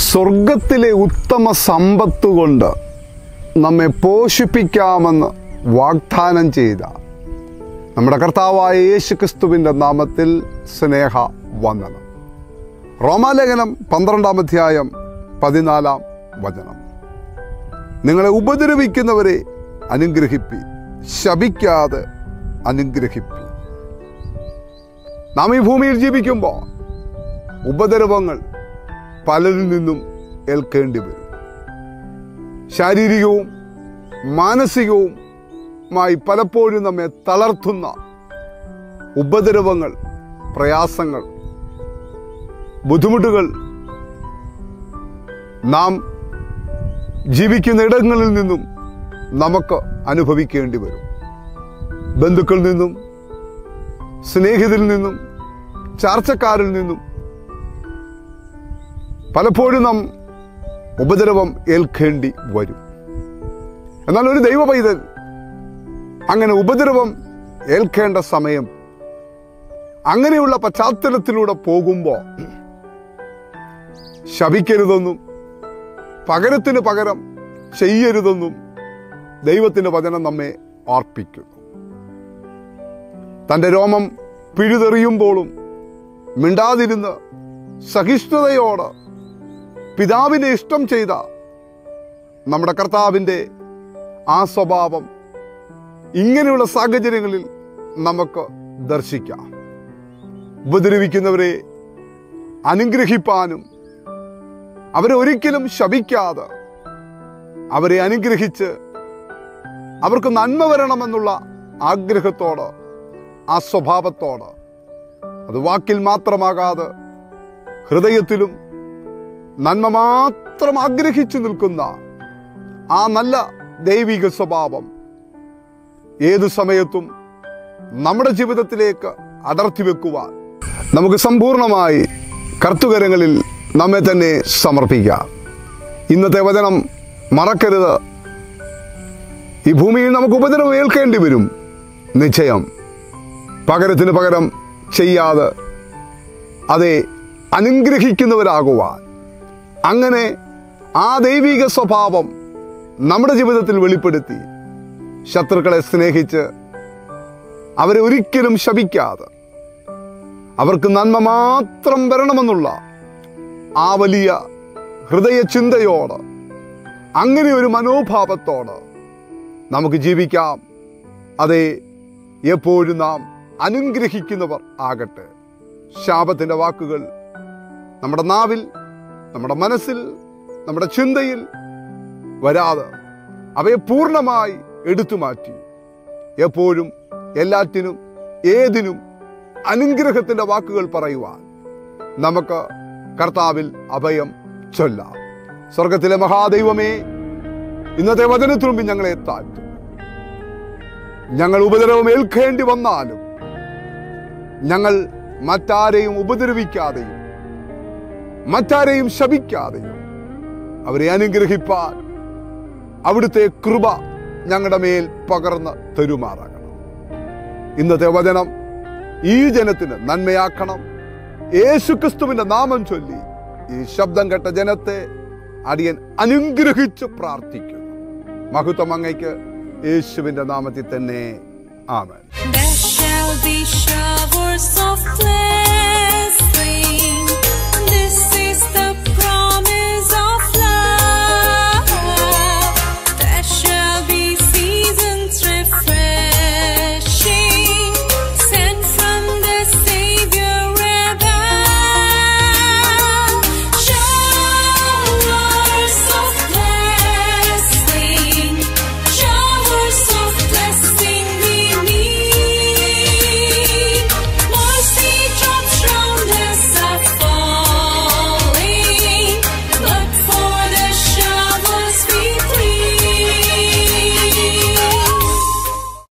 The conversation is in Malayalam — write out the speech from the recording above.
സ്വർഗത്തിലെ ഉത്തമ സമ്പത്ത് കൊണ്ട് നമ്മെ പോഷിപ്പിക്കാമെന്ന് വാഗ്ദാനം ചെയ്ത നമ്മുടെ കർത്താവായ യേശു ക്രിസ്തുവിൻ്റെ നാമത്തിൽ സ്നേഹ വന്ദനം റോമാലേഖനം പന്ത്രണ്ടാം അധ്യായം പതിനാലാം വചനം നിങ്ങളെ ഉപദ്രവിക്കുന്നവരെ അനുഗ്രഹിപ്പി ശപിക്കാതെ അനുഗ്രഹിപ്പി നാം ഈ ഭൂമിയിൽ ജീവിക്കുമ്പോൾ ഉപദ്രവങ്ങൾ പലരിൽ നിന്നും ഏൽക്കേണ്ടി വരും ശാരീരികവും മാനസികവുമായി പലപ്പോഴും നമ്മെ തളർത്തുന്ന ഉപദ്രവങ്ങൾ പ്രയാസങ്ങൾ ബുദ്ധിമുട്ടുകൾ നാം ജീവിക്കുന്ന ഇടങ്ങളിൽ നിന്നും നമുക്ക് അനുഭവിക്കേണ്ടി വരും ബന്ധുക്കളിൽ നിന്നും സ്നേഹിതരിൽ നിന്നും ചാർച്ചക്കാരിൽ നിന്നും പലപ്പോഴും നാം ഉപദ്രവം ഏൽക്കേണ്ടി വരും എന്നാൽ ഒരു ദൈവ പൈതൽ അങ്ങനെ ഉപദ്രവം ഏൽക്കേണ്ട സമയം അങ്ങനെയുള്ള പശ്ചാത്തലത്തിലൂടെ പോകുമ്പോൾ ശപിക്കരുതെന്നും പകരത്തിന് പകരം ചെയ്യരുതെന്നും ദൈവത്തിന്റെ വചനം നമ്മെ ഓർപ്പിക്കുന്നു തൻ്റെ രോമം പിഴുതെറിയുമ്പോഴും മിണ്ടാതിരുന്ന് സഹിഷ്ണുതയോട് പിതാവിനെ ഇഷ്ടം ചെയ്ത നമ്മുടെ കർത്താവിൻ്റെ ആ സ്വഭാവം ഇങ്ങനെയുള്ള സാഹചര്യങ്ങളിൽ നമുക്ക് ദർശിക്കാം ഉപദ്രവിക്കുന്നവരെ അനുഗ്രഹിപ്പാനും അവരെ ഒരിക്കലും ശപിക്കാതെ അവരെ അനുഗ്രഹിച്ച് അവർക്ക് നന്മ വരണമെന്നുള്ള ആഗ്രഹത്തോട് ആ സ്വഭാവത്തോട് അത് വാക്കിൽ മാത്രമാകാതെ ഹൃദയത്തിലും നന്മ മാത്രം ആഗ്രഹിച്ചു നിൽക്കുന്ന ആ നല്ല ദൈവിക സ്വഭാവം ഏതു സമയത്തും നമ്മുടെ ജീവിതത്തിലേക്ക് അടർത്തി വെക്കുവാൻ നമുക്ക് സമ്പൂർണമായി കർത്തുകരങ്ങളിൽ നമ്മെ തന്നെ സമർപ്പിക്കാം ഇന്നത്തെ വചനം മറക്കരുത് ഈ ഭൂമിയിൽ നമുക്ക് ഉപദ്രവം ഏൽക്കേണ്ടി വരും നിശ്ചയം പകരത്തിന് പകരം ചെയ്യാതെ അതെ അനുഗ്രഹിക്കുന്നവരാകുവാൻ അങ്ങനെ ആ ദൈവിക സ്വഭാവം നമ്മുടെ ജീവിതത്തിൽ വെളിപ്പെടുത്തി ശത്രുക്കളെ സ്നേഹിച്ച് അവരെ ഒരിക്കലും ശപിക്കാതെ അവർക്ക് നന്മ മാത്രം വരണമെന്നുള്ള ആ വലിയ ഹൃദയ ചിന്തയോട് അങ്ങനെ ഒരു മനോഭാവത്തോട് നമുക്ക് ജീവിക്കാം അതെ എപ്പോഴും നാം അനുഗ്രഹിക്കുന്നവർ ആകട്ടെ ശാപത്തിൻ്റെ വാക്കുകൾ നമ്മുടെ നാവിൽ നമ്മുടെ മനസ്സിൽ നമ്മുടെ ചിന്തയിൽ വരാതെ അവയെ പൂർണ്ണമായി എടുത്തു മാറ്റി എപ്പോഴും എല്ലാറ്റിനും ഏതിനും അനുഗ്രഹത്തിൻ്റെ വാക്കുകൾ പറയുവാൻ നമുക്ക് കർത്താവിൽ അഭയം ചൊല്ലാം സ്വർഗത്തിലെ മഹാദൈവമേ ഇന്നത്തെ വചനത്തിനുമ്പിൽ ഞങ്ങളെ താഴ്ത്തും ഞങ്ങൾ ഉപദ്രവം ഏൽക്കേണ്ടി വന്നാലും ഞങ്ങൾ മറ്റാരെയും ഉപദ്രവിക്കാതെയും മറ്റാരെയും ശപിക്കാതെയും അവരെ അനുഗ്രഹിപ്പാൻ അവിടുത്തെ കൃപ ഞങ്ങളുടെ മേൽ പകർന്ന് തരുമാറാകണം ഇന്നത്തെ വചനം ഈ ജനത്തിന് നന്മയാക്കണം യേശുക്രിസ്തുവിന്റെ നാമം ചൊല്ലി ഈ ശബ്ദം കേട്ട ജനത്തെ അടിയൻ അനുഗ്രഹിച്ച് പ്രാർത്ഥിക്കുന്നു മഹത്വം അങ്ങയ്ക്ക് യേശുവിന്റെ നാമത്തിൽ തന്നെ ആമേൻ There shall be showers of flame.